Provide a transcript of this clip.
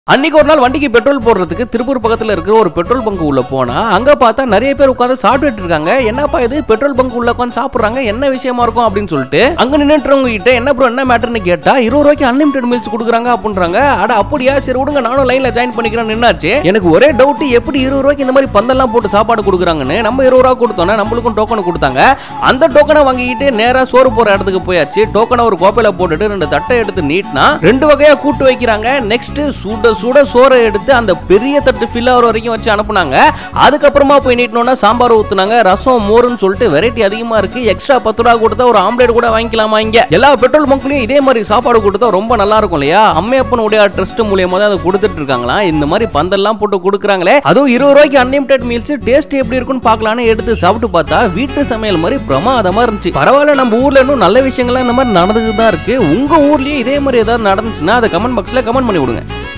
அன்னைக்கு ஒரு நாள் வண்டிக்கு பெட்ரோல் போடுறதுக்கு திருப்பூர் பக்கத்துல இருக்கிற ஒரு பெட்ரோல் பங்க் உள்ள போனா அங்க பார்த்தா நிறைய பேர் உட்காந்து சாப்பிட்டுட்டு இருக்காங்க என்னப்பா இது பெட்ரோல் பங்க் உள்ள உட்காந்து சாப்பிடுறாங்க என்ன விஷயமா இருக்கும் அப்படின்னு சொல்லிட்டு அங்க நின்னுட்டுறவங்க கிட்ட என்ன ப்ரோ என்ன மேட்டர்னு கேட்டா இருபது ரூபாய்க்கு அன்லிமிடெட் மீல்ஸ் கொடுக்குறாங்க அப்படின்றாங்க அட அப்படியா சரி விடுங்க நானும் லைன்ல ஜாயின் பண்ணிக்கிறேன் நின்னாச்சு எனக்கு ஒரே டவுட் எப்படி இருபது ரூபாய்க்கு இந்த மாதிரி பந்தெல்லாம் போட்டு சாப்பாடு கொடுக்குறாங்கன்னு நம்ம இருபது ரூபா கொடுத்தோன்னா நம்மளுக்கும் டோக்கன் கொடுத்தாங்க அந்த டோக்கனை வாங்கிட்டு நேரா சோறு போற இடத்துக்கு போயாச்சு டோக்கனை ஒரு கோப்பையில போட்டுட்டு ரெண்டு தட்டை எடுத்து நீட்னா ரெண்டு வகையா கூட்டு வைக்கிறாங்க நெக்ஸ்ட் சுட சுட சோறை எடுத்து அந்த பெரிய தட்டு ஃபில் ஆகிற வரைக்கும் வச்சு அனுப்புனாங்க அதுக்கப்புறமா போய் நீட்டினோன்னா சாம்பார் ஊத்துனாங்க ரசம் மோருன்னு சொல்லிட்டு வெரைட்டி அதிகமா இருக்கு எக்ஸ்ட்ரா பத்து ரூபா கொடுத்தா ஒரு ஆம்லேட் கூட வாங்கிக்கலாமா இங்க எல்லா பெட்ரோல் பங்க்லயும் இதே மாதிரி சாப்பாடு கொடுத்தா ரொம்ப நல்லா இருக்கும் இல்லையா அம்மையப்பனுடைய ட்ரஸ்ட் மூலியமா தான் அதை கொடுத்துட்டு இருக்காங்களாம் இந்த மாதிரி பந்தெல்லாம் போட்டு கொடுக்குறாங்களே அதுவும் இருபது ரூபாய்க்கு அன்லிமிடெட் மீல்ஸ் டேஸ்ட் எப்படி இருக்குன்னு பார்க்கலான்னு எடுத்து சாப்பிட்டு பார்த்தா வீட்டு சமையல் மாதிரி பிரமாதமா இருந்துச்சு பரவாயில்ல நம்ம ஊர்ல இன்னும் நல்ல விஷயங்கள்லாம் இந்த மாதிரி நடந்துட்டு தான் இருக்கு உங்க ஊர்லயே இதே மாதிரி ஏதாவது நடந்துச்சுன்னா அதை கமெண்ட் பாக்ஸ்ல கமெண்ட் பண்ணி விடுங்க